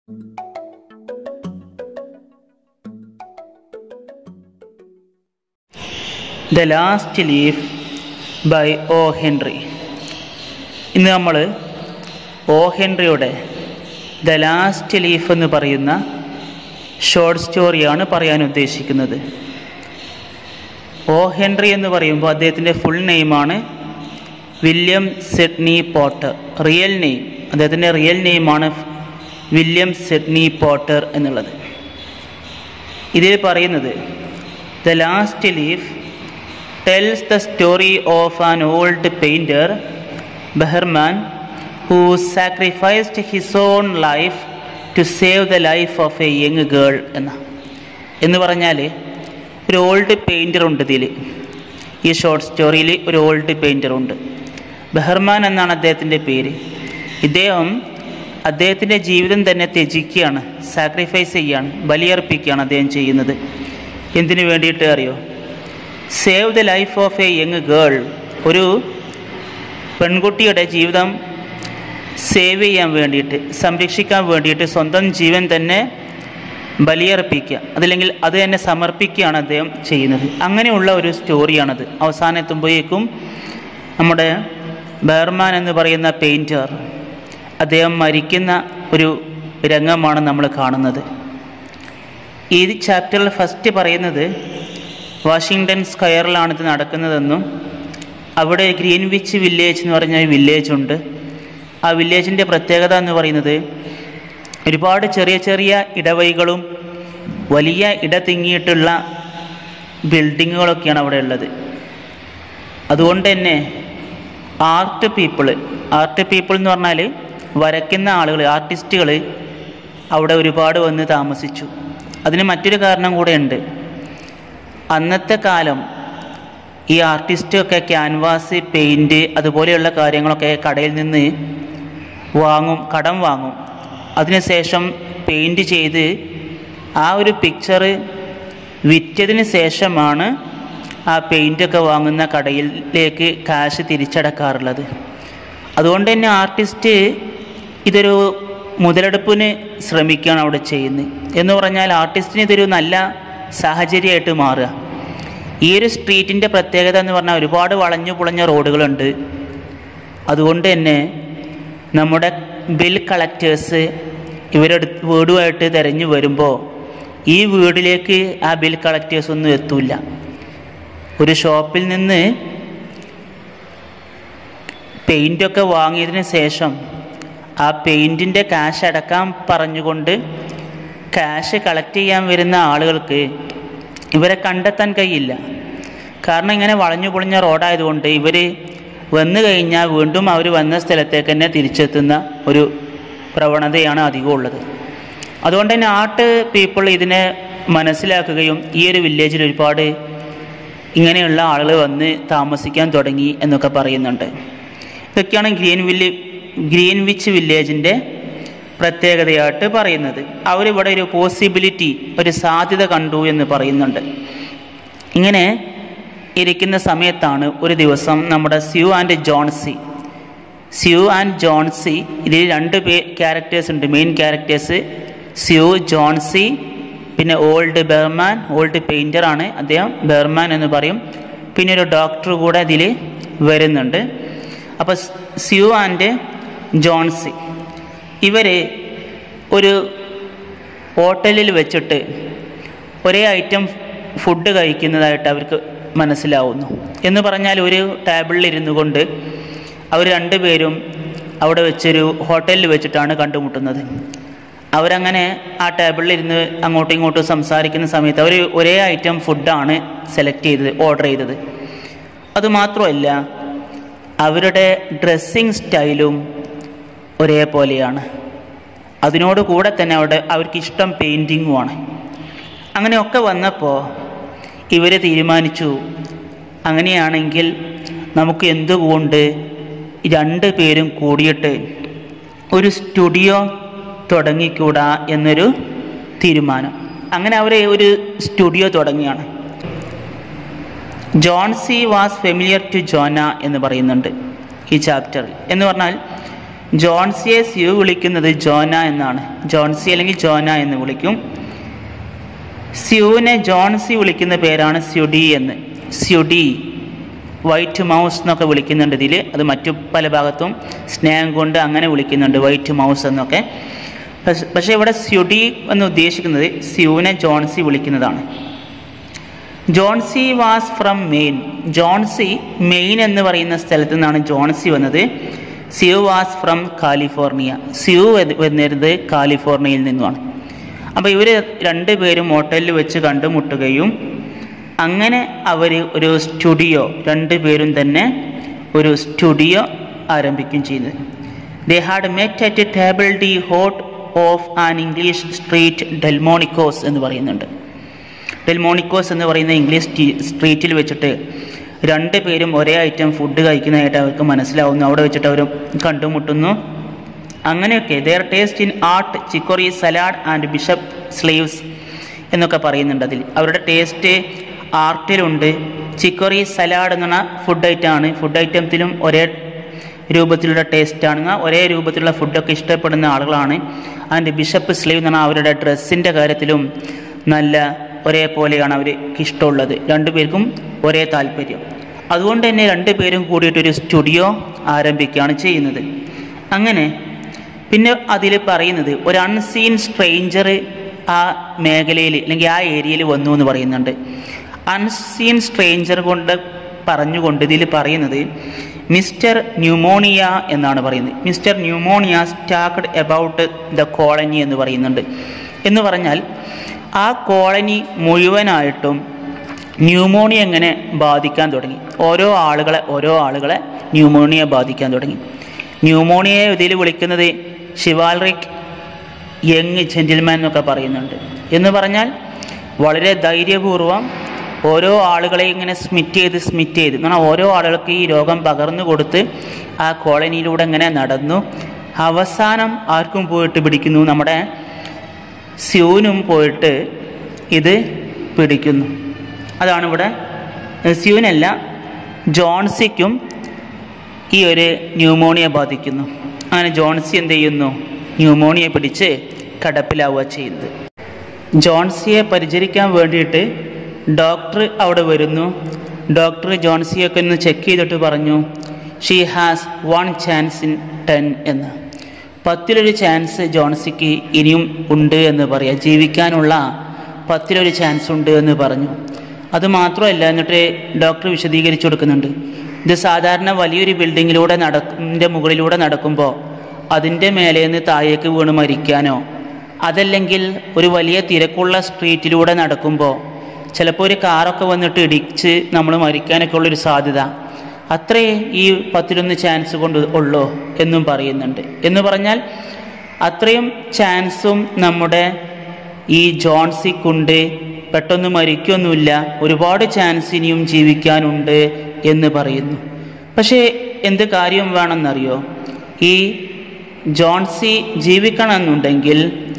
the last leaf by O Henry ഇന്ന് നമ്മൾ O ഹെൻറിയുടെ ദ ലാസ്റ്റ് ലീഫ് എന്ന് പറയുന്ന ഷോർട്ട് സ്റ്റോറിയാണ് പറയാൻ ഉദ്ദേശിക്കുന്നത് ഒ ഹെൻറി എന്ന് പറയുമ്പോൾ അദ്ദേഹത്തിൻ്റെ ഫുൾ നെയിമാണ് William Sidney Porter real name അദ്ദേഹത്തിൻ്റെ റിയൽ നെയിമാണ് വില്യം സിഡ്നി പോട്ടർ എന്നുള്ളത് ഇതിൽ പറയുന്നത് the last leaf tells the story of an old painter Behrman who sacrificed his own life to save the life of a young girl എന്ന എന്ന് പറഞ്ഞാൽ ഒരു old painter ഉണ്ട് ഇതിൽ ഈ ഷോർട്ട് സ്റ്റോറിയിൽ ഒരു ഓൾഡ് പെയിൻറ്റർ ഉണ്ട് ബെഹർമാൻ എന്നാണ് അദ്ദേഹത്തിൻ്റെ പേര് ഇദ്ദേഹം അദ്ദേഹത്തിൻ്റെ ജീവിതം തന്നെ ത്യജിക്കുകയാണ് സാക്രിഫൈസ് ചെയ്യുകയാണ് ബലിയർപ്പിക്കുകയാണ് അദ്ദേഹം ചെയ്യുന്നത് എന്തിനു വേണ്ടിയിട്ട് അറിയോ save the life of a young girl ഒരു പെൺകുട്ടിയുടെ ജീവിതം സേവ് ചെയ്യാൻ വേണ്ടിയിട്ട് സംരക്ഷിക്കാൻ വേണ്ടിയിട്ട് സ്വന്തം ജീവൻ തന്നെ ബലിയർപ്പിക്കുക അതല്ലെങ്കിൽ അത് തന്നെ സമർപ്പിക്കുകയാണ് അദ്ദേഹം ചെയ്യുന്നത് അങ്ങനെയുള്ള ഒരു സ്റ്റോറിയാണത് അവസാനം എത്തുമ്പോഴേക്കും നമ്മുടെ ബെർമാൻ എന്ന് പറയുന്ന പെയിൻറ്റർ അദ്ദേഹം മരിക്കുന്ന ഒരു രംഗമാണ് നമ്മൾ കാണുന്നത് ഈ ചാപ്റ്ററിൽ ഫസ്റ്റ് പറയുന്നത് വാഷിങ്ടൺ സ്ക്വയറിലാണ് ഇത് നടക്കുന്നതെന്നും അവിടെ ഗ്രീൻവിച്ച് വില്ലേജ് എന്ന് പറഞ്ഞ ഒരു വില്ലേജ് ഉണ്ട് ആ വില്ലേജിൻ്റെ പ്രത്യേകത എന്ന് പറയുന്നത് ഒരുപാട് ചെറിയ ചെറിയ ഇടവഴികളും വലിയ ഇടതിങ്ങിയിട്ടുള്ള ബിൽഡിങ്ങുകളൊക്കെയാണ് അവിടെ ഉള്ളത് അതുകൊണ്ട് തന്നെ ആർട്ട് പീപ്പിൾ ആർട്ട് പീപ്പിൾ എന്ന് പറഞ്ഞാൽ വരയ്ക്കുന്ന ആളുകൾ ആർട്ടിസ്റ്റുകൾ അവിടെ ഒരുപാട് വന്ന് താമസിച്ചു അതിന് മറ്റൊരു കാരണം കൂടെ ഉണ്ട് അന്നത്തെ കാലം ഈ ആർട്ടിസ്റ്റൊക്കെ ക്യാൻവാസ് പെയിൻറ്റ് അതുപോലെയുള്ള കാര്യങ്ങളൊക്കെ കടയിൽ നിന്ന് വാങ്ങും കടം വാങ്ങും അതിനുശേഷം പെയിൻറ്റ് ചെയ്ത് ആ ഒരു പിക്ചർ വിറ്റതിന് ശേഷമാണ് ആ പെയിൻ്റൊക്കെ വാങ്ങുന്ന കടയിലേക്ക് കാശ് തിരിച്ചടക്കാറുള്ളത് അതുകൊണ്ട് തന്നെ ആർട്ടിസ്റ്റ് ഇതൊരു മുതലെടുപ്പിന് ശ്രമിക്കുകയാണ് അവിടെ ചെയ്യുന്നത് എന്ന് പറഞ്ഞാൽ ആർട്ടിസ്റ്റിന് ഇതൊരു നല്ല സാഹചര്യമായിട്ട് മാറുക ഈ ഒരു സ്ട്രീറ്റിൻ്റെ പ്രത്യേകത എന്ന് പറഞ്ഞാൽ ഒരുപാട് വളഞ്ഞു പുളഞ്ഞ റോഡുകളുണ്ട് അതുകൊണ്ട് തന്നെ നമ്മുടെ ബിൽ കളക്ടേഴ്സ് ഇവരുടെ വീടുമായിട്ട് തിരഞ്ഞു വരുമ്പോൾ ഈ വീടിലേക്ക് ആ ബിൽ കളക്ടേഴ്സ് ഒന്നും എത്തൂല ഒരു ഷോപ്പിൽ നിന്ന് പെയിൻ്റൊക്കെ വാങ്ങിയതിന് ശേഷം ആ പെയിൻറ്റിൻ്റെ കാശ് അടക്കാൻ പറഞ്ഞുകൊണ്ട് കാശ് കളക്ട് ചെയ്യാൻ വരുന്ന ആളുകൾക്ക് ഇവരെ കണ്ടെത്താൻ കഴിയില്ല കാരണം ഇങ്ങനെ വളഞ്ഞു പൊളിഞ്ഞ റോഡായതുകൊണ്ട് ഇവർ വന്നു കഴിഞ്ഞാൽ വീണ്ടും അവർ വന്ന സ്ഥലത്തേക്ക് തന്നെ തിരിച്ചെത്തുന്ന ഒരു പ്രവണതയാണ് അധികം ഉള്ളത് അതുകൊണ്ട് തന്നെ ആർട്ട് പീപ്പിൾ ഇതിനെ മനസ്സിലാക്കുകയും ഈ ഒരു വില്ലേജിൽ ഒരുപാട് ഇങ്ങനെയുള്ള ആളുകൾ വന്ന് താമസിക്കാൻ തുടങ്ങി എന്നൊക്കെ പറയുന്നുണ്ട് ഇതൊക്കെയാണ് ഗ്രീൻ വില്ല് ഗ്രീൻവിച്ച് വില്ലേജിൻ്റെ പ്രത്യേകതയായിട്ട് പറയുന്നത് അവരിവിടെ ഒരു പോസിബിലിറ്റി ഒരു സാധ്യത കണ്ടു എന്ന് പറയുന്നുണ്ട് ഇങ്ങനെ ഇരിക്കുന്ന സമയത്താണ് ഒരു ദിവസം നമ്മുടെ Sue and Johnsy Sue and Johnsy ഇതിൽ രണ്ട് പേ ക്യാരക്ടേഴ്സ് ഉണ്ട് മെയിൻ ക്യാരക്ടേഴ്സ് സ്യൂ ജോൺസി പിന്നെ ഓൾഡ് ബെർമാൻ ഓൾഡ് പെയിൻറ്റർ ആണ് അദ്ദേഹം ബെർമാൻ എന്ന് പറയും പിന്നെ ഒരു ഡോക്ടർ കൂടെ ഇതിൽ വരുന്നുണ്ട് അപ്പോൾ സ്യൂ ആൻഡ് ജോൺസി ഇവർ ഒരു ഹോട്ടലിൽ വെച്ചിട്ട് ഒരേ ഐറ്റം ഫുഡ് കഴിക്കുന്നതായിട്ട് അവർക്ക് മനസ്സിലാവുന്നു എന്ന് പറഞ്ഞാൽ ഒരു ടേബിളിൽ ഇരുന്നു കൊണ്ട് അവർ രണ്ടുപേരും അവിടെ വെച്ചൊരു ഹോട്ടലിൽ വെച്ചിട്ടാണ് കണ്ടുമുട്ടുന്നത് അവരങ്ങനെ ആ ടേബിളിൽ ഇരുന്ന് അങ്ങോട്ടും ഇങ്ങോട്ടും സംസാരിക്കുന്ന സമയത്ത് അവർ ഒരേ ഐറ്റം ഫുഡാണ് സെലക്ട് ചെയ്തത് ഓർഡർ ചെയ്തത് അതുമാത്രമല്ല അവരുടെ ഡ്രസ്സിങ് സ്റ്റൈലും ഒരേപോലെയാണ് അതിനോട് കൂടെ തന്നെ അവിടെ അവർക്ക് ഇഷ്ടം പെയിൻറ്റിങ്ങുമാണ് അങ്ങനെയൊക്കെ വന്നപ്പോൾ ഇവർ തീരുമാനിച്ചു അങ്ങനെയാണെങ്കിൽ നമുക്ക് എന്തുകൊണ്ട് രണ്ട് പേരും കൂടിയിട്ട് ഒരു സ്റ്റുഡിയോ തുടങ്ങിക്കൂടാ എന്നൊരു തീരുമാനം അങ്ങനെ അവർ ഒരു സ്റ്റുഡിയോ തുടങ്ങിയാണ് Johnsy was familiar to Joanna എന്ന് പറയുന്നുണ്ട് ഈ ചാപ്റ്ററിൽ എന്ന് പറഞ്ഞാൽ ജോൺസിയെ സ്യൂ വിളിക്കുന്നത് ജോന എന്നാണ് ജോൺസി അല്ലെങ്കിൽ ജോന എന്ന് വിളിക്കും സ്യൂവിനെ ജോൺസി വിളിക്കുന്ന പേരാണ് സ്യുഡി എന്ന് സ്യുഡി വൈറ്റ് മൗസ് എന്നൊക്കെ വിളിക്കുന്നുണ്ട് ഇതിൽ അത് മറ്റു പല ഭാഗത്തും സ്നേഹം കൊണ്ട് അങ്ങനെ വിളിക്കുന്നുണ്ട് വൈറ്റ് മൗസ് എന്നൊക്കെ പക്ഷെ- പക്ഷേ ഇവിടെ സ്യുഡി എന്ന് ഉദ്ദേശിക്കുന്നത് സ്യൂവിനെ ജോൺസി വിളിക്കുന്നതാണ് Johnsy was from Maine Johnsy Maine എന്ന് പറയുന്ന സ്ഥലത്ത് നിന്നാണ് ജോൺസി വന്നത് Sue was from California Sue വത്- വന്നിരുന്നത് കാലിഫോർണിയയിൽ നിന്നുമാണ് അപ്പോൾ ഇവർ രണ്ടുപേരും ഹോട്ടലിൽ വെച്ച് കണ്ടുമുട്ടുകയും അങ്ങനെ അവർ ഒരു സ്റ്റുഡിയോ രണ്ടുപേരും തന്നെ ഒരു സ്റ്റുഡിയോ ആരംഭിക്കുകയും ചെയ്തത് they had met at table d'hote of an English street Delmonico's എന്ന് പറയുന്നുണ്ട് ഡെൽമോണിക്കോസ് എന്ന് പറയുന്ന ഇംഗ്ലീഷ് ടി- സ്ട്രീറ്റിൽ വെച്ചിട്ട് രണ്ട് പേരും ഒരേ ഐറ്റം ഫുഡ് കഴിക്കുന്നതായിട്ട് അവർക്ക് മനസ്സിലാവുന്നു അവിടെ വെച്ചിട്ട് അവർ കണ്ടുമുട്ടുന്നു അങ്ങനെയൊക്കെ their taste in art chicory salad and bishop sleeves എന്നൊക്കെ പറയുന്നുണ്ട് അതിൽ അവരുടെ ടേസ്റ്റ് ആർട്ടിലുണ്ട് ചിക്കോറി സലാഡ് എന്ന് പറഞ്ഞാൽ ഫുഡ് ഐറ്റമാണ് ഫുഡ് ഐറ്റത്തിലും ഒരേ രൂപത്തിലുള്ള ടേസ്റ്റാണ് ഒരേ രൂപത്തിലുള്ള ഫുഡൊക്കെ ഇഷ്ടപ്പെടുന്ന ആളുകളാണ് ആൻഡ് ബിഷപ്പ് സ്ലീവ് എന്ന് പറഞ്ഞാൽ അവരുടെ ഡ്രസ്സിൻ്റെ കാര്യത്തിലും നല്ല ഒരേപോലെയാണ് അവർക്ക് ഇഷ്ടമുള്ളത് രണ്ടുപേർക്കും ഒരേ താല്പര്യം അതുകൊണ്ട് തന്നെ രണ്ടുപേരും കൂടിയിട്ടൊരു സ്റ്റുഡിയോ ആരംഭിക്കുകയാണ് ചെയ്യുന്നത് അങ്ങനെ പിന്നെ അതിൽ പറയുന്നത് ഒരു അൺസീൻ സ്ട്രേഞ്ചർ ആ മേഖലയിൽ അല്ലെങ്കിൽ ആ ഏരിയയിൽ വന്നു എന്ന് പറയുന്നുണ്ട് അൺസീൻ സ്ട്രേഞ്ചർ കൊണ്ട് പറഞ്ഞുകൊണ്ട് ഇതിൽ പറയുന്നത് മിസ്റ്റർ ന്യൂമോണിയ എന്നാണ് പറയുന്നത് mister pneumonia stalked about the colony എന്ന് പറയുന്നുണ്ട് എന്ന് പറഞ്ഞാൽ ആ കോളനി മുഴുവനായിട്ടും ന്യൂമോണിയ എങ്ങനെ ബാധിക്കാൻ തുടങ്ങി ഓരോ ആളുകളെ ഓരോ ആളുകളെ ന്യൂമോണിയ ബാധിക്കാൻ തുടങ്ങി ന്യൂമോണിയയെ ഇതിൽ വിളിക്കുന്നത് ഷിവാൽറിക് യങ് ജെന്റിൽമാൻ എന്നൊക്കെ പറയുന്നുണ്ട് എന്ന് പറഞ്ഞാൽ വളരെ ധൈര്യപൂർവം ഓരോ ആളുകളെ ഇങ്ങനെ സ്മിറ്റ് ചെയ്ത് സ്മിറ്റ് ചെയ്ത് എന്ന് പറഞ്ഞാൽ ഓരോ ആളുകൾക്ക് ഈ രോഗം പകർന്നു കൊടുത്ത് ആ കോളനിയിലൂടെ ഇങ്ങനെ നടന്നു അവസാനം ആർക്കും പോയിട്ട് പിടിക്കുന്നു നമ്മുടെ സ്യൂനും പോയിട്ട് ഇത് പിടിക്കുന്നു അതാണ് ഇവിടെ സ്യൂനല്ല ജോൺസിക്കും ഈ ഒരു ന്യൂമോണിയ ബാധിക്കുന്നു അങ്ങനെ ജോൺസി എന്ത് ചെയ്യുന്നു ന്യൂമോണിയ പിടിച്ച് കടപ്പിലാവുക ചെയ്യുന്നത് ജോൺസിയെ പരിചരിക്കാൻ വേണ്ടിയിട്ട് ഡോക്ടർ അവിടെ വരുന്നു ഡോക്ടർ ജോൺസിയൊക്കെ ഒന്ന് ചെക്ക് ചെയ്തിട്ട് പറഞ്ഞു she has one chance in ten എന്ന് പത്തിലൊരു ചാൻസ് ജോൺസിക്ക് ഇനിയും ഉണ്ട് എന്ന് പറയാം ജീവിക്കാനുള്ള പത്തിലൊരു ചാൻസ് ഉണ്ട് എന്ന് പറഞ്ഞു അത് മാത്രമല്ല എന്നിട്ട് ഡോക്ടർ വിശദീകരിച്ചു കൊടുക്കുന്നുണ്ട് ഇത് സാധാരണ വലിയൊരു ബിൽഡിങ്ങിലൂടെ നടക്കിൻ്റെ മുകളിലൂടെ നടക്കുമ്പോൾ അതിൻ്റെ മേലെ നിന്ന് താഴേക്ക് വീണ് മരിക്കാനോ അതല്ലെങ്കിൽ ഒരു വലിയ തിരക്കുള്ള സ്ട്രീറ്റിലൂടെ നടക്കുമ്പോൾ ചിലപ്പോൾ ഒരു കാറൊക്കെ വന്നിട്ട് ഇടിച്ച് നമ്മൾ മരിക്കാനൊക്കെ ഉള്ളൊരു സാധ്യത അത്രേ ഈ പത്തിലൊന്ന് ചാൻസ് കൊണ്ട് ഉള്ളൂ എന്നും പറയുന്നുണ്ട് എന്ന് പറഞ്ഞാൽ അത്രയും ചാൻസും നമ്മുടെ ഈ ജോൺസിക്കുണ്ട് പെട്ടെന്ന് മരിക്കൊന്നുമില്ല ഒരുപാട് ചാൻസ് ഇനിയും ജീവിക്കാനുണ്ട് എന്ന് പറയുന്നു പക്ഷേ എന്ത് കാര്യം വേണമെന്നറിയോ ഈ ജോൺസി ജീവിക്കണമെന്നുണ്ടെങ്കിൽ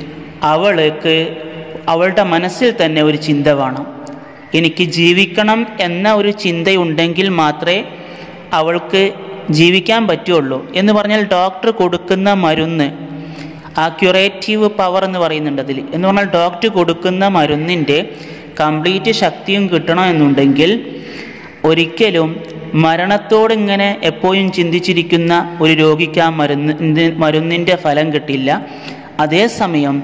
അവൾക്ക് അവളുടെ മനസ്സിൽ തന്നെ ഒരു ചിന്ത വേണം എനിക്ക് ജീവിക്കണം എന്ന ഒരു ചിന്തയുണ്ടെങ്കിൽ മാത്രമേ അവൾക്ക് ജീവിക്കാൻ പറ്റുള്ളൂ എന്ന് പറഞ്ഞാൽ ഡോക്ടർ കൊടുക്കുന്ന മരുന്ന് ആ ക്യുറേറ്റീവ് പവർ എന്ന് പറയുന്നുണ്ട് അതിൽ എന്ന് പറഞ്ഞാൽ ഡോക്ടർ കൊടുക്കുന്ന മരുന്നിൻ്റെ കംപ്ലീറ്റ് ശക്തിയും കിട്ടണമെന്നുണ്ടെങ്കിൽ ഒരിക്കലും മരണത്തോട് ഇങ്ങനെ എപ്പോഴും ചിന്തിച്ചിരിക്കുന്ന ഒരു രോഗിക്ക് ആ മരുന്ന് മരുന്നിൻ്റെ ഫലം കിട്ടില്ല അതേസമയം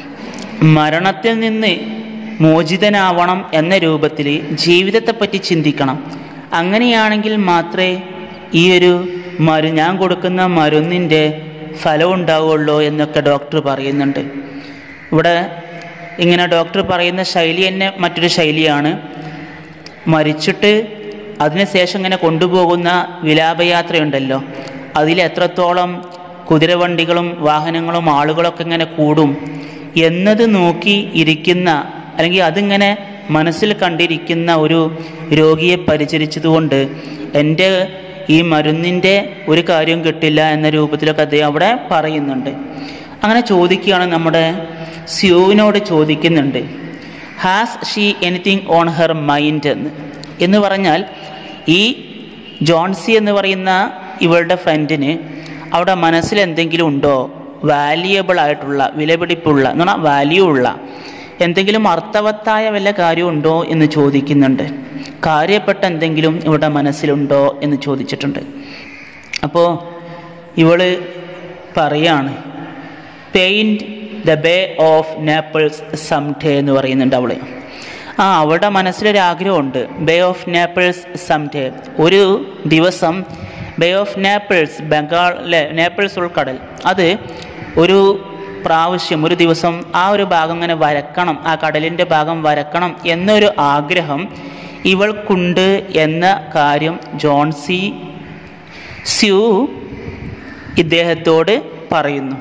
മരണത്തിൽ നിന്ന് മോചിതനാവണം എന്ന രൂപത്തിൽ ജീവിതത്തെപ്പറ്റി ചിന്തിക്കണം അങ്ങനെയാണെങ്കിൽ മാത്രമേ ഈ ഒരു മരു ഞാൻ കൊടുക്കുന്ന മരുന്നിൻ്റെ ഫലം ഉണ്ടാവുള്ളൂ എന്നൊക്കെ ഡോക്ടർ പറയുന്നുണ്ട് ഇവിടെ ഇങ്ങനെ ഡോക്ടർ പറയുന്ന ശൈലി തന്നെ മറ്റൊരു ശൈലിയാണ് മരിച്ചിട്ട് അതിനുശേഷം ഇങ്ങനെ കൊണ്ടുപോകുന്ന വിലാപയാത്രയുണ്ടല്ലോ അതിൽ എത്രത്തോളം കുതിരവണ്ടികളും വാഹനങ്ങളും ആളുകളൊക്കെ ഇങ്ങനെ കൂടും എന്നത് നോക്കി ഇരിക്കുന്ന അല്ലെങ്കിൽ അതിങ്ങനെ മനസ്സിൽ കണ്ടിരിക്കുന്ന ഒരു രോഗിയെ പരിചരിച്ചതുകൊണ്ട് എൻ്റെ ഈ മരുന്നിൻ്റെ ഒരു കാര്യം കിട്ടില്ല എന്ന രൂപത്തിലൊക്കെ അദ്ദേഹം അവിടെ പറയുന്നുണ്ട് അങ്ങനെ ചോദിക്കുകയാണ് നമ്മുടെ സ്യൂവിനോട് ചോദിക്കുന്നുണ്ട് has she anything on her mind എന്ന് എന്ന് പറഞ്ഞാൽ ഈ ജോൺസി എന്ന് പറയുന്ന ഇവളുടെ ഫ്രണ്ടിന് അവിടെ മനസ്സിൽ എന്തെങ്കിലും ഉണ്ടോ വാല്യുവബിൾ ആയിട്ടുള്ള വിലപിടിപ്പുള്ള എന്ന് പറഞ്ഞാൽ വാല്യൂ ഉള്ള എന്തെങ്കിലും അർത്ഥവത്തായ വല്ല കാര്യമുണ്ടോ എന്ന് ചോദിക്കുന്നുണ്ട് കാര്യപ്പെട്ട എന്തെങ്കിലും ഇവിടെ മനസ്സിലുണ്ടോ എന്ന് ചോദിച്ചിട്ടുണ്ട് അപ്പോൾ ഇവള് പറയാണ് paint the bay of Naples some day എന്ന് പറയുന്നുണ്ട് അവള് ആ അവളുടെ മനസ്സിലൊരു ആഗ്രഹമുണ്ട് bay of Naples some day ഒരു ദിവസം ബേ ഓഫ് നേപ്പിൾസ് ബംഗാളിലെ നേപ്പിൾസ് ഉൾക്കടൽ അത് ഒരു പ്രാവശ്യം ഒരു ദിവസം ആ ഒരു ഭാഗം ഇങ്ങനെ വരക്കണം ആ കടലിൻ്റെ ഭാഗം വരക്കണം എന്നൊരു ആഗ്രഹം ഇവൾക്കുണ്ട് എന്ന കാര്യം ജോൺസി സ്യൂ ഇദ്ദേഹത്തോട് പറയുന്നു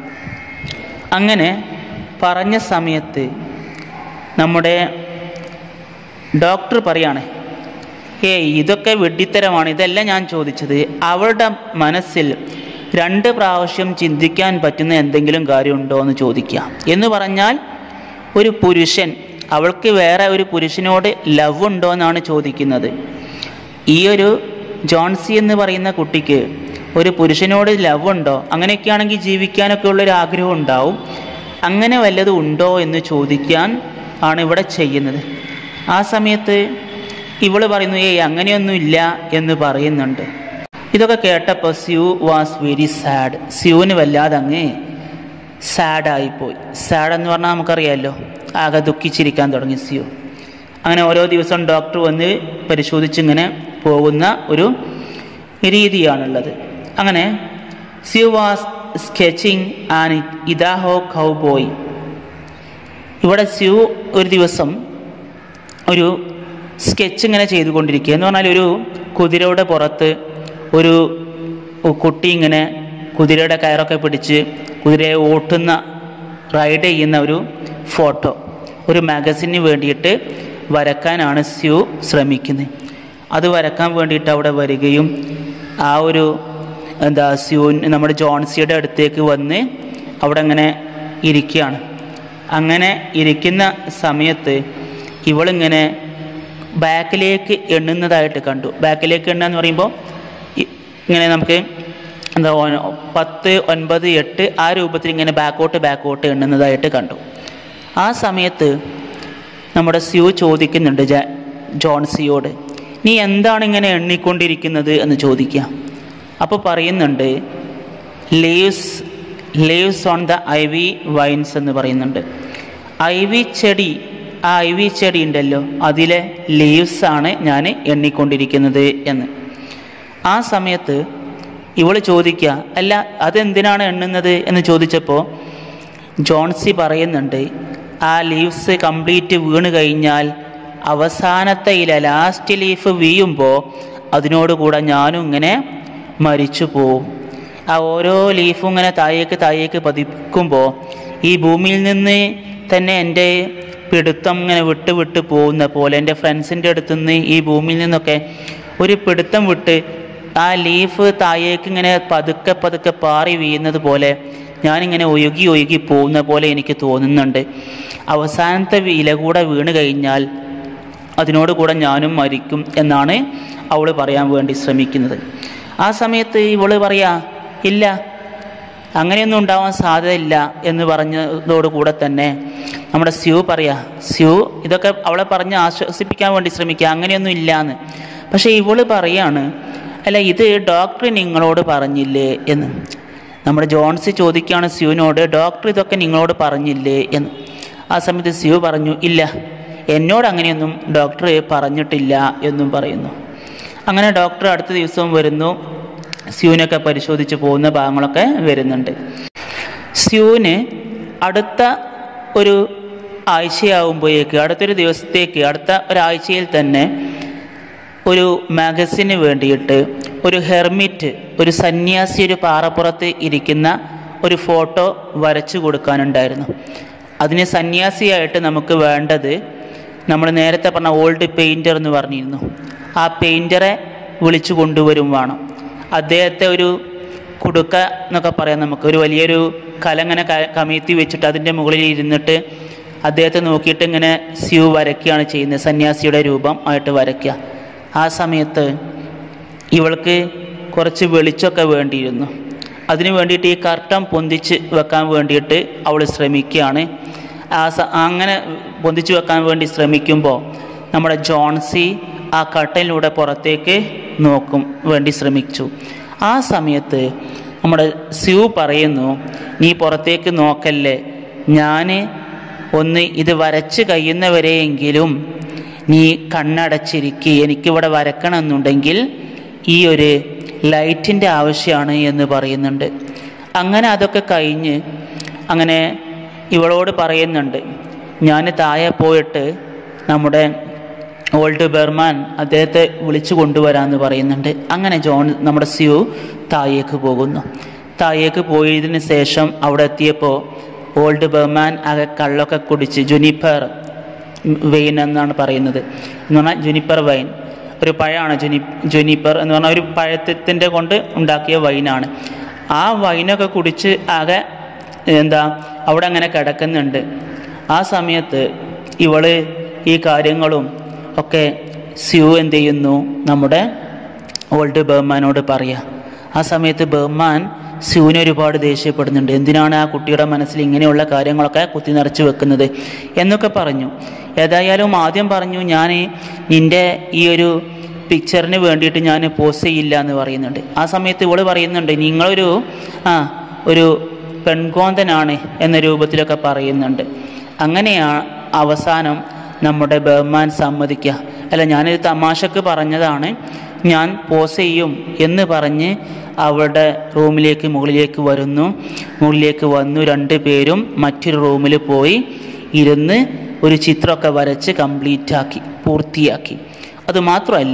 അങ്ങനെ പറഞ്ഞ സമയത്ത് നമ്മുടെ ഡോക്ടർ പറയാണ് ഏയ് ഇതൊക്കെ വെഡിത്തരമാണ് ഇതല്ല ഞാൻ ചോദിച്ചത് അവളുടെ മനസ്സിൽ രണ്ട് പ്രാവശ്യം ചിന്തിക്കാൻ പറ്റുന്ന എന്തെങ്കിലും കാര്യമുണ്ടോ എന്ന് ചോദിക്കുക എന്ന് പറഞ്ഞാൽ ഒരു പുരുഷൻ അവൾക്ക് വേറെ ഒരു പുരുഷനോട് ലവ് ഉണ്ടോ എന്നാണ് ചോദിക്കുന്നത് ഈ ഒരു ജോൺസി എന്ന് പറയുന്ന കുട്ടിക്ക് ഒരു പുരുഷനോട് ലവ് ഉണ്ടോ അങ്ങനെയൊക്കെയാണെങ്കിൽ ജീവിക്കാനൊക്കെ ഉള്ളൊരു ആഗ്രഹം ഉണ്ടാവും അങ്ങനെ വല്ലതും ഉണ്ടോ എന്ന് ചോദിക്കാൻ ആണ് ഇവിടെ ചെയ്യുന്നത് ആ സമയത്ത് ഇവള് പറയുന്നു ഏയ് അങ്ങനെയൊന്നുമില്ല എന്ന് പറയുന്നുണ്ട് ഇതൊക്കെ കേട്ടപ്പോൾ സ്യൂ വാസ് വെരി സാഡ് സ്യൂവിന് വല്ലാതെ അങ്ങ് സാഡായിപ്പോയി സാഡ് എന്ന് പറഞ്ഞാൽ നമുക്കറിയാമല്ലോ ആകെ ദുഃഖിച്ചിരിക്കാൻ തുടങ്ങി സ്യൂ അങ്ങനെ ഓരോ ദിവസം ഡോക്ടർ വന്ന് പരിശോധിച്ചിങ്ങനെ പോകുന്ന ഒരു രീതിയാണുള്ളത് അങ്ങനെ Sue was sketching and Idaho cowboy ഇവിടെ സ്യൂ ഒരു ദിവസം ഒരു സ്കെച്ച് ഇങ്ങനെ ചെയ്തുകൊണ്ടിരിക്കുക എന്ന് പറഞ്ഞാൽ ഒരു കുതിരയുടെ പുറത്ത് ഒരു കുട്ടി ഇങ്ങനെ കുതിരയുടെ കയറൊക്കെ പിടിച്ച് കുതിരയെ ഓട്ടുന്ന റൈഡ് ചെയ്യുന്ന ഒരു ഫോട്ടോ ഒരു മാഗസിന് വേണ്ടിയിട്ട് വരക്കാനാണ് സ്യൂ ശ്രമിക്കുന്നത് അത് വരക്കാൻ വേണ്ടിയിട്ട് അവിടെ വരികയും ആ ഒരു എന്താ സ്യൂ നമ്മുടെ ജോൺസിയുടെ അടുത്തേക്ക് വന്ന് അവിടെ അങ്ങനെ ഇരിക്കുകയാണ് അങ്ങനെ ഇരിക്കുന്ന സമയത്ത് ഇവളിങ്ങനെ ബാക്കിലേക്ക് എണ്ണുന്നതായിട്ട് കണ്ടു ബാക്കിലേക്ക് എണ്ണുക എന്ന് പറയുമ്പോൾ ഇ- ഇങ്ങനെ നമുക്ക് എന്താ ഒ- പത്ത് ഒൻപത് എട്ട് ആ രൂപത്തിൽ ഇങ്ങനെ ബാക്കോട്ട് ബാക്കോട്ട് എണ്ണുന്നതായിട്ട് കണ്ടു ആ സമയത്ത് നമ്മുടെ സ്യൂ ചോദിക്കുന്നുണ്ട് ജ ജോൺസിയോട് നീ എന്താണ് ഇങ്ങനെ എണ്ണിക്കൊണ്ടിരിക്കുന്നത് എന്ന് ചോദിക്കുക അപ്പോൾ പറയുന്നുണ്ട് leaves leaves on the ivy vines എന്ന് പറയുന്നുണ്ട് ഐ വി ചെടി ആ ഐ വി ചെടി ഉണ്ടല്ലോ അതിലെ ലീവ്സ് ആണ് ഞാൻ എണ്ണിക്കൊണ്ടിരിക്കുന്നത് എന്ന് ആ സമയത്ത് ഇവൾ ചോദിക്കുക അല്ല അതെന്തിനാണ് എണ്ണുന്നത് എന്ന് ചോദിച്ചപ്പോൾ ജോൺസി പറയുന്നുണ്ട് ആ ലീവ്സ് കംപ്ലീറ്റ് വീണ് കഴിഞ്ഞാൽ അവസാനത്തെ ഇല ലാസ്റ്റ് ലീഫ് വീഴുമ്പോൾ അതിനോടുകൂടെ ഞാനും ഇങ്ങനെ മരിച്ചു പോവും ആ ഓരോ ലീഫും ഇങ്ങനെ താഴേക്ക് താഴേക്ക് പതിക്കുമ്പോൾ ഈ ഭൂമിയിൽ നിന്ന് തന്നെ എൻ്റെ പിടുത്തം ഇങ്ങനെ വിട്ട് വിട്ട് പോകുന്ന പോലെ എൻ്റെ ഫ്രണ്ട്സിൻ്റെ അടുത്ത് നിന്ന് ഈ ഭൂമിയിൽ നിന്നൊക്കെ ഒരു പിടുത്തം വിട്ട് ആ ലീഫ് താഴേക്ക് ഇങ്ങനെ പതുക്കെ പതുക്കെ പാറി വീഴുന്നത് പോലെ ഞാനിങ്ങനെ ഒഴുകി ഒഴുകി പോകുന്ന പോലെ എനിക്ക് തോന്നുന്നുണ്ട് അവസാനത്തെ ഇല കൂടെ വീണ് കഴിഞ്ഞാൽ അതിനോട് കൂടെ ഞാനും മരിക്കും എന്നാണ് അവൾ പറയാൻ വേണ്ടി ശ്രമിക്കുന്നത് ആ സമയത്ത് ഇവള് പറയാ ഇല്ല അങ്ങനെയൊന്നും ഉണ്ടാവാൻ സാധ്യതയില്ല എന്ന് പറഞ്ഞതോട് കൂടെ തന്നെ നമ്മുടെ സ്യൂ പറയാ സ്യൂ ഇതൊക്കെ അവളെ പറഞ്ഞ് ആശ്വസിപ്പിക്കാൻ വേണ്ടി ശ്രമിക്കുക അങ്ങനെയൊന്നും ഇല്ലാന്ന് പക്ഷേ ഇവള് പറയാണ് അല്ല ഇത് ഡോക്ടർ നിങ്ങളോട് പറഞ്ഞില്ലേ എന്ന് നമ്മുടെ ജോൺസി ചോദിക്കുകയാണ് സ്യൂവിനോട് ഡോക്ടർ ഇതൊക്കെ നിങ്ങളോട് പറഞ്ഞില്ലേ എന്ന് ആ സമയത്ത് സ്യൂ പറഞ്ഞു ഇല്ല എന്നോട് അങ്ങനെയൊന്നും ഡോക്ടർ പറഞ്ഞിട്ടില്ല എന്നും പറയുന്നു അങ്ങനെ ഡോക്ടർ അടുത്ത ദിവസവും വരുന്നു സ്യൂവിനൊക്കെ പരിശോധിച്ച് പോകുന്ന ഭാഗങ്ങളൊക്കെ വരുന്നുണ്ട് സ്യൂവിന് അടുത്ത ഒരു ആഴ്ചയാവുമ്പോഴേക്ക് അടുത്തൊരു ദിവസത്തേക്ക് അടുത്ത ഒരാഴ്ചയിൽ തന്നെ ഒരു മാഗസിന് വേണ്ടിയിട്ട് ഒരു ഹെർമിറ്റ് ഒരു സന്യാസി ഒരു പാറപ്പുറത്ത് ഇരിക്കുന്ന ഒരു ഫോട്ടോ വരച്ചു കൊടുക്കാനുണ്ടായിരുന്നു അതിന് സന്യാസിയായിട്ട് നമുക്ക് വേണ്ടത് നമ്മൾ നേരത്തെ പറഞ്ഞ ഓൾഡ് പെയിൻറ്റർ എന്ന് പറഞ്ഞിരുന്നു ആ പെയിൻറ്ററെ വിളിച്ചു കൊണ്ടുവരും വേണം അദ്ദേഹത്തെ ഒരു കുടുക്ക എന്നൊക്കെ പറയാം നമുക്ക് ഒരു വലിയൊരു കലങ്ങനെ ക കമഴ്ത്തി വെച്ചിട്ട് അതിൻ്റെ മുകളിൽ ഇരുന്നിട്ട് അദ്ദേഹത്തെ നോക്കിയിട്ട് ഇങ്ങനെ സ്യൂ വരയ്ക്കുകയാണ് ചെയ്യുന്നത് സന്യാസിയുടെ രൂപം ആയിട്ട് വരയ്ക്കുക ആ സമയത്ത് ഇവൾക്ക് കുറച്ച് വെളിച്ചമൊക്കെ വേണ്ടിയിരുന്നു അതിനു വേണ്ടിയിട്ട് ഈ കർട്ടൻ പൊന്തിച്ച് വെക്കാൻ വേണ്ടിയിട്ട് അവൾ ശ്രമിക്കുകയാണ് ആ സ അങ്ങനെ പൊന്തിച്ച് വെക്കാൻ വേണ്ടി ശ്രമിക്കുമ്പോൾ നമ്മുടെ ജോൺസി ആ കർട്ടനിലൂടെ പുറത്തേക്ക് നോക്കും വേണ്ടി ശ്രമിച്ചു ആ സമയത്ത് നമ്മുടെ സ്യൂ പറയുന്നു നീ പുറത്തേക്ക് നോക്കല്ലേ ഞാൻ ഒന്ന് ഇത് വരച്ച് കഴിയുന്നവരെയെങ്കിലും നീ കണ്ണടച്ചിരിക്കുക എനിക്കിവിടെ വരക്കണമെന്നുണ്ടെങ്കിൽ ഈ ഒരു ലൈറ്റിൻ്റെ ആവശ്യമാണ് എന്ന് പറയുന്നുണ്ട് അങ്ങനെ അതൊക്കെ കഴിഞ്ഞ് അങ്ങനെ ഇവളോട് പറയുന്നുണ്ട് ഞാൻ താഴെ പോയിട്ട് നമ്മുടെ ഓൾഡ് ബെർമാൻ അദ്ദേഹത്തെ വിളിച്ചു കൊണ്ടുവരാമെന്ന് പറയുന്നുണ്ട് അങ്ങനെ ജോൺ നമ്മുടെ സ്യൂ താഴേക്ക് പോകുന്നു താഴേക്ക് പോയതിന് ശേഷം അവിടെ എത്തിയപ്പോൾ ഓൾഡ് ബെർമാൻ ആകെ കള്ളൊക്കെ കുടിച്ച് ജുനിപ്പർ വെയിൻ എന്നാണ് പറയുന്നത് എന്ന് പറഞ്ഞാൽ ജുനിപ്പർ വൈൻ ഒരു പഴമാണ് ജുനി ജുനിപ്പർ എന്ന് പറഞ്ഞാൽ ഒരു പഴത്തിൻ്റെ കൊണ്ട് ഉണ്ടാക്കിയ വൈനാണ് ആ വൈനൊക്കെ കുടിച്ച് ആകെ എന്താ അവിടെ അങ്ങനെ കിടക്കുന്നുണ്ട് ആ സമയത്ത് ഇവള് ഈ കാര്യങ്ങളും ഒക്കെ സ്യൂ എന്ത് ചെയ്യുന്നു നമ്മുടെ ഓൾഡ് ബഹ്മാനോട് പറയാം ആ സമയത്ത് ബഹ്മാൻ സ്യൂവിനെ ഒരുപാട് ദേഷ്യപ്പെടുന്നുണ്ട് എന്തിനാണ് ആ കുട്ടിയുടെ മനസ്സിൽ ഇങ്ങനെയുള്ള കാര്യങ്ങളൊക്കെ കുത്തി നിറച്ച് വെക്കുന്നത് എന്നൊക്കെ പറഞ്ഞു ഏതായാലും ആദ്യം പറഞ്ഞു ഞാൻ നിൻ്റെ ഈ ഒരു പിക്ചറിന് വേണ്ടിയിട്ട് ഞാൻ പോസ്റ്റ് ചെയ്യില്ല എന്ന് പറയുന്നുണ്ട് ആ സമയത്ത് ഇവള് പറയുന്നുണ്ട് നിങ്ങളൊരു ആ ഒരു പെൺകോന്തനാണ് എന്ന രൂപത്തിലൊക്കെ പറയുന്നുണ്ട് അങ്ങനെയാ അവസാനം നമ്മുടെ ബഹ്മാൻ സമ്മതിക്കുക അല്ല ഞാനിത് തമാശക്ക് പറഞ്ഞതാണ് ഞാൻ പോസ് ചെയ്യും എന്ന് പറഞ്ഞ് അവളുടെ റൂമിലേക്ക് മുകളിലേക്ക് വരുന്നു മുകളിലേക്ക് വന്നു രണ്ട് പേരും മറ്റൊരു റൂമിൽ പോയി ഇരുന്ന് ഒരു ചിത്രമൊക്കെ വരച്ച് കംപ്ലീറ്റ് ആക്കി പൂർത്തിയാക്കി അതുമാത്രമല്ല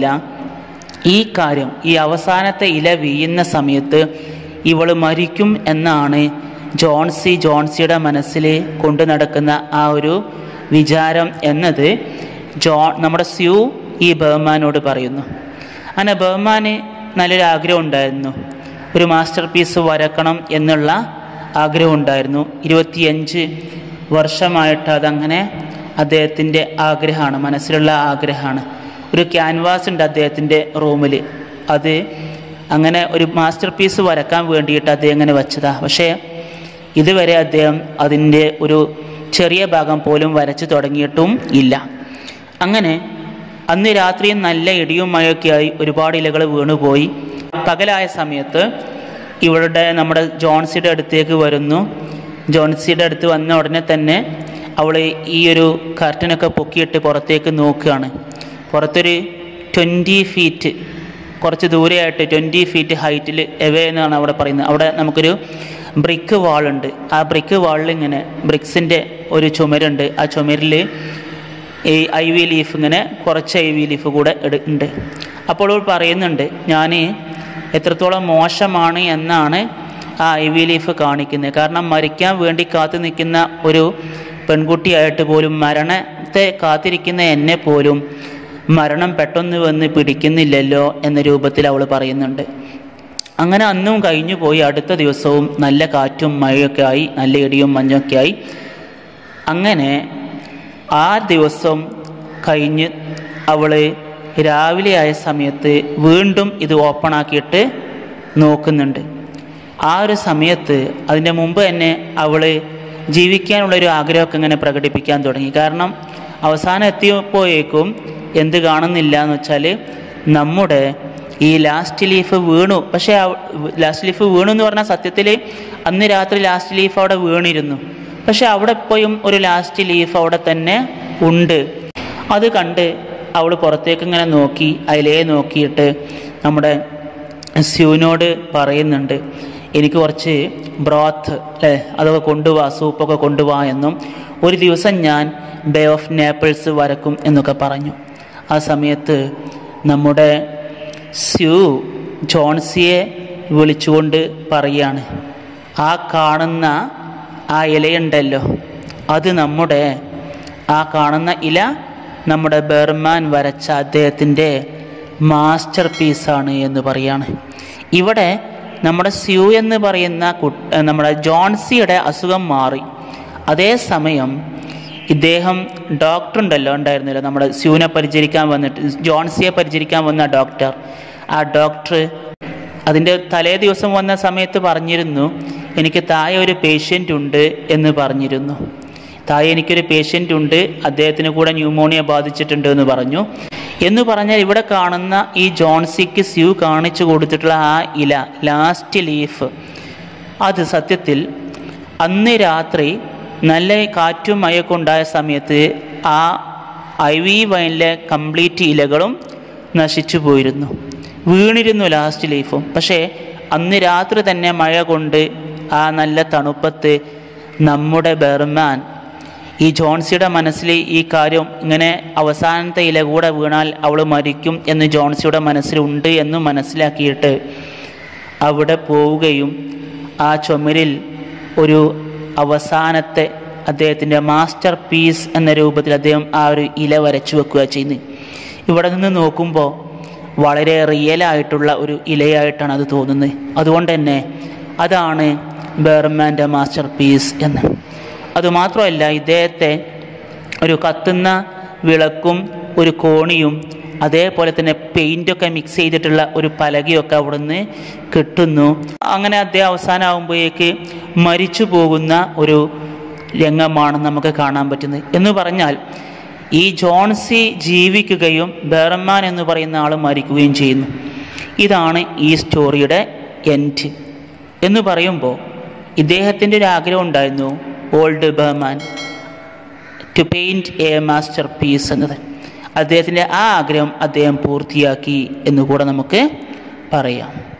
ഈ കാര്യം ഈ അവസാനത്തെ ഇല വീഴുന്ന സമയത്ത് ഇവൾ മരിക്കും എന്നാണ് ജോൺസി ജോൺസിയുടെ മനസ്സിൽ കൊണ്ടു നടക്കുന്ന ആ ഒരു വിചാരം എന്നത് ജോ നമ്മുടെ സ്യൂ ഈ ബഹ്മാനോട് പറയുന്നു അങ്ങനെ ബഹ്മാന് നല്ലൊരു ആഗ്രഹം ഉണ്ടായിരുന്നു ഒരു മാസ്റ്റർ പീസ് വരക്കണം എന്നുള്ള ആഗ്രഹം ഉണ്ടായിരുന്നു ഇരുപത്തിയഞ്ച് വർഷമായിട്ട് അതങ്ങനെ അദ്ദേഹത്തിൻ്റെ ആഗ്രഹമാണ് മനസ്സിലുള്ള ആഗ്രഹമാണ് ഒരു ക്യാൻവാസ് ഉണ്ട് അദ്ദേഹത്തിൻ്റെ റൂമിൽ അത് അങ്ങനെ ഒരു മാസ്റ്റർ പീസ് വരക്കാൻ വേണ്ടിയിട്ട് അദ്ദേഹം അങ്ങനെ വെച്ചതാ പക്ഷേ ഇതുവരെ അദ്ദേഹം അതിൻ്റെ ഒരു ചെറിയ ഭാഗം പോലും വരച്ചു തുടങ്ങിയിട്ടും ഇല്ല അങ്ങനെ അന്ന് രാത്രിയും നല്ല ഇടിയും മഴയൊക്കെ ആയി ഒരുപാട് ഇലകൾ വീണുപോയി പകലായ സമയത്ത് ഇവളുടെ നമ്മുടെ ജോൺസിയുടെ അടുത്തേക്ക് വരുന്നു ജോൺസിയുടെ അടുത്ത് വന്ന ഉടനെ തന്നെ അവൾ ഈ ഒരു കർട്ടനൊക്കെ പൊക്കിയിട്ട് പുറത്തേക്ക് നോക്കുകയാണ് പുറത്തൊരു ട്വൻറ്റി ഫീറ്റ് കുറച്ച് ദൂരെയായിട്ട് ട്വൻറ്റി ഫീറ്റ് ഹൈറ്റിൽ എവേ എന്നാണ് അവിടെ പറയുന്നത് അവിടെ നമുക്കൊരു ബ്രിക്ക് വാളുണ്ട് ആ ബ്രിക്ക് വാളിൽ ഇങ്ങനെ ബ്രിക്സിൻ്റെ ഒരു ചുമരുണ്ട് ആ ചുമരിൽ ഈ ഐ വി ലീഫ് ഇങ്ങനെ കുറച്ച് ഐ വി ലീഫ് കൂടെ എടു- ഉണ്ട് അപ്പോൾ അവൾ പറയുന്നുണ്ട് ഞാൻ എത്രത്തോളം മോശമാണ് എന്നാണ് ആ ഐ വി ലീഫ് കാണിക്കുന്നത് കാരണം മരിക്കാൻ വേണ്ടി കാത്തു നിൽക്കുന്ന ഒരു പെൺകുട്ടിയായിട്ട് പോലും മരണത്തെ കാത്തിരിക്കുന്ന എന്നെ പോലും മരണം പെട്ടെന്ന് വന്ന് പിടിക്കുന്നില്ലല്ലോ എന്ന രൂപത്തിൽ അവൾ പറയുന്നുണ്ട് അങ്ങനെ അന്നും കഴിഞ്ഞു പോയി അടുത്ത ദിവസവും നല്ല കാറ്റും മഴയൊക്കെ ആയി നല്ല ഇടിയും മഞ്ഞൊക്കെ ആയി അങ്ങനെ ആ ദിവസം കഴിഞ്ഞ് അവൾ രാവിലെ ആയ സമയത്ത് വീണ്ടും ഇത് ഓപ്പൺ ആക്കിയിട്ട് നോക്കുന്നുണ്ട് ആ ഒരു സമയത്ത് അതിൻ്റെ മുമ്പ് തന്നെ അവൾ ജീവിക്കാനുള്ള ഒരു ആഗ്രഹമൊക്കെ ഇങ്ങനെ പ്രകടിപ്പിക്കാൻ തുടങ്ങി കാരണം അവസാനം എത്തിയപ്പോഴേക്കും എന്ത് കാണുന്നില്ല എന്ന് വെച്ചാൽ നമ്മുടെ ഈ ലാസ്റ്റ് ലീഫ് വീണു പക്ഷേ ലാസ്റ്റ് ലീഫ് വീണു എന്ന് പറഞ്ഞാൽ സത്യത്തിൽ അന്ന് രാത്രി ലാസ്റ്റ് ലീഫ് അവിടെ വീണിരുന്നു പക്ഷെ അവിടെ ഇപ്പോഴും ഒരു ലാസ്റ്റ് ലീഫ് അവിടെ തന്നെ ഉണ്ട് അത് കണ്ട് അവൾ പുറത്തേക്ക് ഇങ്ങനെ നോക്കി അതിലേ നോക്കിയിട്ട് നമ്മുടെ സ്യൂനോട് പറയുന്നുണ്ട് എനിക്ക് കുറച്ച് ബ്രോത്ത് അല്ലേ അതൊക്കെ കൊണ്ടുപോവാ സൂപ്പൊക്കെ കൊണ്ടുപോവാ എന്നും ഒരു ദിവസം ഞാൻ ബേ ഓഫ് നേപ്പിൾസ് വരക്കും എന്നൊക്കെ പറഞ്ഞു ആ സമയത്ത് നമ്മുടെ സ്യൂ ജോൺസിയെ വിളിച്ചുകൊണ്ട് പറയാണ് ആ കാണുന്ന ആ ഇലയുണ്ടല്ലോ അത് നമ്മുടെ ആ കാണുന്ന ഇല നമ്മുടെ ബെർമാൻ വരച്ച അദ്ദേഹത്തിൻ്റെ മാസ്റ്റർ പീസാണ് എന്ന് പറയാണ് ഇവിടെ നമ്മുടെ സ്യൂ എന്ന് പറയുന്ന കു- ഏർ നമ്മുടെ ജോൺസിയുടെ അസുഖം മാറി അതേസമയം ഇദ്ദേഹം ഡോക്ടർ ഉണ്ടല്ലോ ഉണ്ടായിരുന്നല്ലോ നമ്മുടെ സ്യൂനെ പരിചരിക്കാൻ വന്നിട്ട് ജോൺസിയെ പരിചരിക്കാൻ വന്ന ഡോക്ടർ ആ ഡോക്ടർ അതിൻ്റെ തലേ ദിവസം വന്ന സമയത്ത് പറഞ്ഞിരുന്നു എനിക്ക് താഴെ ഒരു പേഷ്യൻ്റ് ഉണ്ട് എന്ന് പറഞ്ഞിരുന്നു താഴെ എനിക്കൊരു പേഷ്യൻ്റ് ഉണ്ട് അദ്ദേഹത്തിന് കൂടെ ന്യൂമോണിയ ബാധിച്ചിട്ടുണ്ട് എന്ന് പറഞ്ഞു എന്ന് പറഞ്ഞാൽ ഇവിടെ കാണുന്ന ഈ ജോൺസിക്ക് സ്യൂ കാണിച്ചു കൊടുത്തിട്ടുള്ള ആ ഇല ലാസ്റ്റ് ലീഫ് അത് സത്യത്തിൽ അന്ന് രാത്രി നല്ല കാറ്റും മഴയൊക്കെ ഉണ്ടായ സമയത്ത് ആ ഐ വി വൈനിലെ കംപ്ലീറ്റ് ഇലകളും നശിച്ചു പോയിരുന്നു വീണിരുന്നു ലാസ്റ്റ് ലീഫും പക്ഷേ അന്ന് രാത്രി തന്നെ മഴ കൊണ്ട് ആ നല്ല തണുപ്പത്ത് നമ്മുടെ ബെർമാൻ ഈ ജോൺസിയുടെ മനസ്സിൽ ഈ കാര്യം ഇങ്ങനെ അവസാനത്തെ ഇല കൂടെ വീണാൽ അവൾ മരിക്കും എന്ന് ജോൺസിയുടെ മനസ്സിലുണ്ട് എന്ന് മനസ്സിലാക്കിയിട്ട് അവിടെ പോവുകയും ആ ചുമരിൽ ഒരു അവസാനത്തെ അദ്ദേഹത്തിൻ്റെ മാസ്റ്റർ പീസ് എന്ന രൂപത്തിൽ അദ്ദേഹം ആ ഒരു ഇല വരച്ചു വെക്കുക ചെയ്യുന്നത് ഇവിടെ നിന്ന് നോക്കുമ്പോൾ വളരെ റിയലായിട്ടുള്ള ഒരു ഇലയായിട്ടാണ് അത് തോന്നുന്നത് അതുകൊണ്ട് തന്നെ അതാണ് ബെർമാൻ്റെ മാസ്റ്റർ പീസ് എന്ന് അതുമാത്രമല്ല ഇദ്ദേഹത്തെ ഒരു കത്തുന്ന വിളക്കും ഒരു കോണിയും അതേപോലെ തന്നെ പെയിൻ്റൊക്കെ മിക്സ് ചെയ്തിട്ടുള്ള ഒരു പലകയൊക്കെ അവിടുന്ന് കിട്ടുന്നു അങ്ങനെ അദ്ദേഹം അവസാനമാകുമ്പോഴേക്ക് മരിച്ചു പോകുന്ന ഒരു രംഗമാണ് നമുക്ക് കാണാൻ പറ്റുന്നത് എന്ന് പറഞ്ഞാൽ ഈ ജോൺസി ജീവിക്കുകയും ബെർമാൻ എന്ന് പറയുന്ന ആൾ മരിക്കുകയും ചെയ്യുന്നു ഇതാണ് ഈ സ്റ്റോറിയുടെ എൻഡ് എന്ന് പറയുമ്പോൾ ഇദ്ദേഹത്തിൻ്റെ ഒരു ആഗ്രഹം ഉണ്ടായിരുന്നു old Behrman to paint a masterpiece എന്നത് അദ്ദേഹത്തിൻ്റെ ആ ആഗ്രഹം അദ്ദേഹം പൂർത്തിയാക്കി എന്ന് കൂടെ നമുക്ക് പറയാം